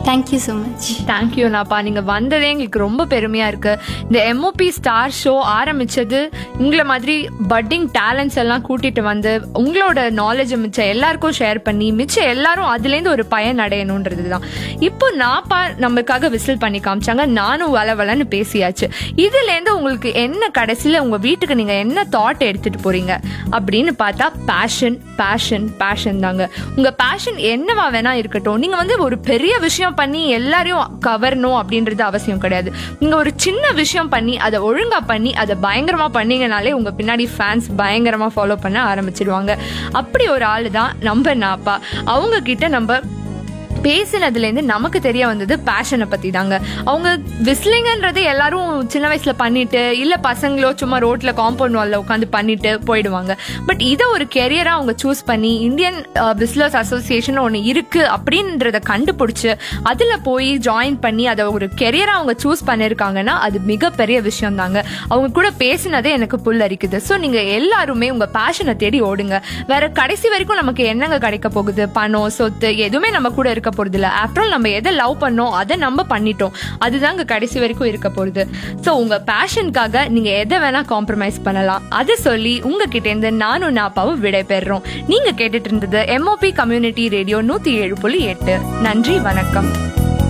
thank you so much thank you நாப்பா நீங்க வந்ததே எங்களுக்கு ரொம்ப பெருமையா இருக்கு இந்த எம்ஓபி ஸ்டார் ஷோ ஆரம்பிச்சது உங்களை மாதிரி பட்டிங் டேலண்ட்ஸ் எல்லாம் கூட்டிட்டு வந்து உங்களோட நாலேஜ் மிச்சம் எல்லாருக்கும் ஷேர் பண்ணி மிச்சம் எல்லாரும் அதுலேருந்து ஒரு பயன் அடையணுன்றது தான் இப்போ நாப்பா நமக்காக விசில் பண்ணி காமிச்சாங்க நானும் வளவலன்னு பேசியாச்சு இதுலேருந்து உங்களுக்கு என்ன கடைசியில் உங்க வீட்டுக்கு நீங்க என்ன தாட் எடுத்துட்டு போறீங்க அப்படின்னு பார்த்தா பேஷன் பேஷன் பேஷன் தாங்க உங்க பேஷன் என்னவா வேணா இருக்கட்டும் நீங்க வந்து ஒரு பெரிய விஷயம் பண்ணி எல்லாரையும் கவரணும் அப்படின்றது அவசியம் கிடையாது நீங்க ஒரு சின்ன விஷயம் பண்ணி அதை ஒழுங்கா பண்ணி அதை பயங்கரமா பண்ணீங்கனாலே உங்க பின்னாடி ஃபேன்ஸ் பயங்கரமா ஃபாலோ பண்ண ஆரம்பிச்சிடுவாங்க அப்படி ஒரு ஆளு தான் நம்ம நாப்பா அவங்க கிட்ட நம்ம பேசினதுலேருந்து நமக்கு தெரிய வந்தது பேஷனை பற்றி தாங்க அவங்க விஸ்லிங்கன்றது எல்லாரும் சின்ன வயசில் பண்ணிட்டு இல்லை பசங்களோ சும்மா ரோட்டில் காம்பவுண்ட் வாலில் உட்காந்து பண்ணிட்டு போயிடுவாங்க பட் இதை ஒரு கெரியராக அவங்க சூஸ் பண்ணி இந்தியன் விஸ்லர்ஸ் அசோசியேஷன் ஒன்று இருக்குது அப்படின்றத கண்டுபிடிச்சி அதில் போய் ஜாயின் பண்ணி அதை ஒரு கெரியராக அவங்க சூஸ் பண்ணியிருக்காங்கன்னா அது மிகப்பெரிய விஷயம் தாங்க அவங்க கூட பேசினதே எனக்கு புல்லரிக்குது ஸோ நீங்கள் எல்லாருமே உங்கள் பேஷனை தேடி ஓடுங்க வேற கடைசி வரைக்கும் நமக்கு என்னங்க கிடைக்க போகுது பணம் சொத்து எதுவுமே நம்ம கூட இருக்க போறது இல்ல ஆஃப்டர் ஆல் நம்ம எதை லவ் பண்ணோம் அதை நம்ம பண்ணிட்டோம் அதுதாங்க கடைசி வரைக்கும் இருக்க போகுது ஸோ உங்க பேஷனுக்காக நீங்க எதை வேணா காம்ப்ரமைஸ் பண்ணலாம் அதை சொல்லி உங்ககிட்ட இருந்து நானும் நாப்பாவும் விடை பெறுறோம் நீங்க கேட்டுட்டு இருந்தது எம்ஓபி கம்யூனிட்டி ரேடியோ நூத்தி ஏழு புள்ளி எட்டு நன்றி வணக்கம்